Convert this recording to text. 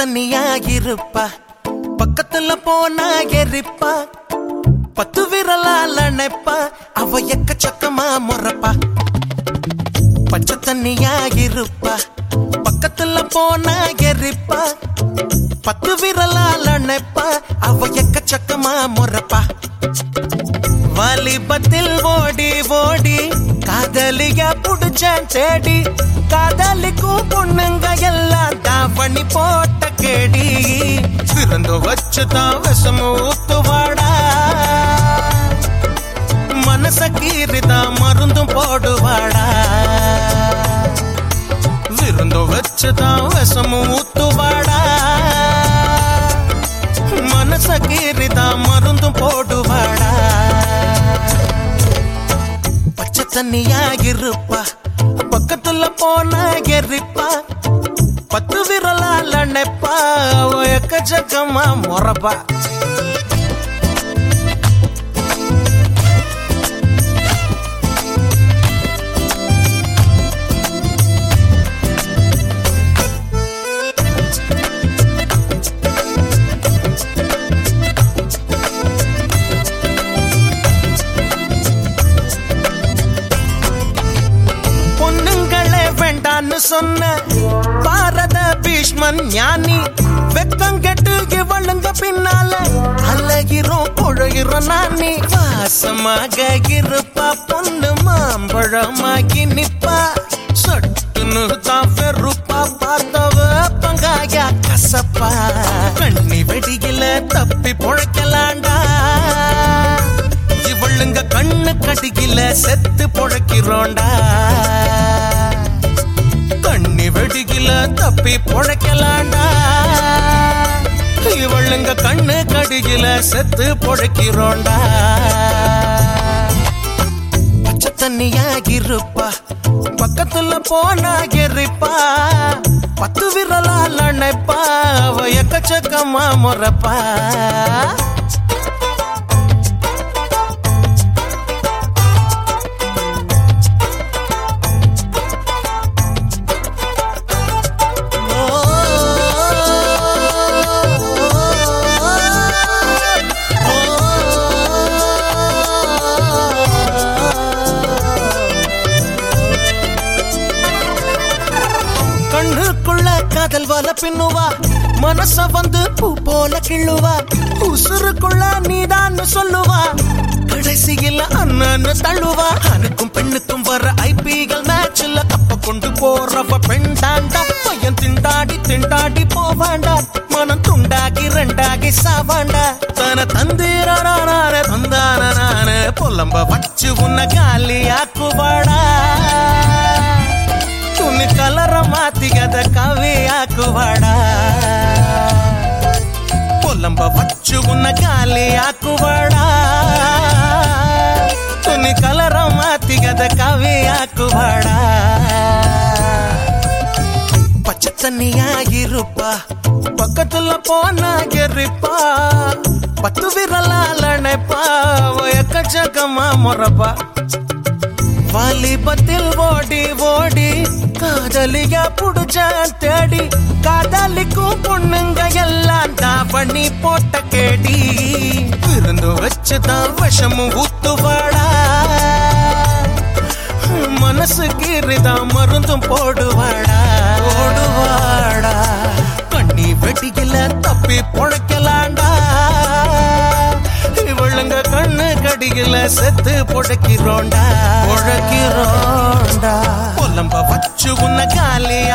தண்ணியா இருப்பா பக்கத்துல போனா எரிப்பா பத்து விரலால நினைப்பா அவ எக்கச்சக்கமா முறப்பா பச்சை தண்ணியா இருப்பா பக்கத்துல போனா எரிப்பா பத்து விரலால நினைப்பா அவ எக்கச்சக்கமா முறப்பா வாலிபத்தில் ஓடி ஓடி காதலிய புடிச்சான் தேடி காதலிக்கும் பொண்ணுங்க எல்லாம் தாவணி போட்ட கேடி திறந்து வச்சுதான் விஷம ஊத்துவாடா மனச கீறிதான் மருந்தும் போடுவாடா விருந்து வச்சுதான் விஷமும் ஊத்துவாடா மனச கீறிதான் மருந்தும் போடுவாடா பச்சை தண்ணியா இருப்பா பக்கத்துல போனா எரிப்பா பத்து விரலால நெப்பா அவ எக்கச்சக்கமா முறப்பா பொண்ணுங்களே வேண்டான்னு சொன்ன பாரத பீஷ்மன் ஞானி வெக்கம் கெட்டு இவளுங்க பின்னால அழகிறோம் பொழைகிறோம் நானி வாசமாக இருப்பா பொண்ணு மாம்பழமாகி நிப்பா சொட்டுன்னு தான் வெறுப்பா பார்த்தவ பங்காயா கசப்பா கண்ணி வெடியில தப்பி பொழைக்கலாண்டா இவளுங்க கண்ணு கடிகில செத்து பொழைக்கிறோண்டா கண்ணி வெடிகில தப்பி பொழைக்கலாண்டா இவளுங்க கண்ணு கடிகில செத்து பொழைக்கிறோண்டா பச்சை தண்ணியா இருப்பா பக்கத்துல போனா எரிப்பா பத்து விரலால் அணைப்பா அவ எக்கச்சக்கமா முறப்பா கண்ணுக்குள்ள காதல் வல பின்னுவா மனச வந்து பூ போல கிள்ளுவா உசுருக்குள்ள நீதான்னு சொல்லுவா கடைசியில் அண்ணன்னு தள்ளுவா அனுக்கும் பெண்ணுக்கும் வர ஐபிஎல் மேட்ச்ல கப்ப கொண்டு போறவ பெண் தாண்டா பையன் திண்டாடி திண்டாடி போவாண்டா மனம் துண்டாகி ரெண்டாகி சாவாண்டா தன தந்திரான தந்தான நானு புலம்ப வச்சு உன்னை காலியாக்குவாடா துணி கலர மாத்திகத ಕವಿಯಾಕುವಾಡ పొలంబ వచ్చు ఉన్న గాలి ఆకువాడ ತುನಿ ಕಲರ ಮಾತಿಗದ ಕವಿ ಆಕುವಾಡ பச்சை தண்ணியாயிருப்பா பக்கத்துல போனா எரிப்பா பத்து விரலால் அணைப்பா எக்கச்சக்கமா முறப்பா வாலிபத்தில் ஓடி ஓடி காதலியா புடிச்சான் தேடி காதலிக்கும் பொண்ணுங்க எல்லாம் தாவணி போட்ட கேடி விருந்து வச்சுதான் விஷமும் ஊத்துவாடா மனசு கீறிதான் மருந்தும் போடுவாடா ஓடுவாடா கண்ணி வெடிக்கல தப்பி பொழைக்கலாண்டா இவளுங்க கண்ணு கடியில செத்து பொழைக்கிறோண்டா பொழைக்கிறோண்டா புலம்ப வச்சு உன்னை காலி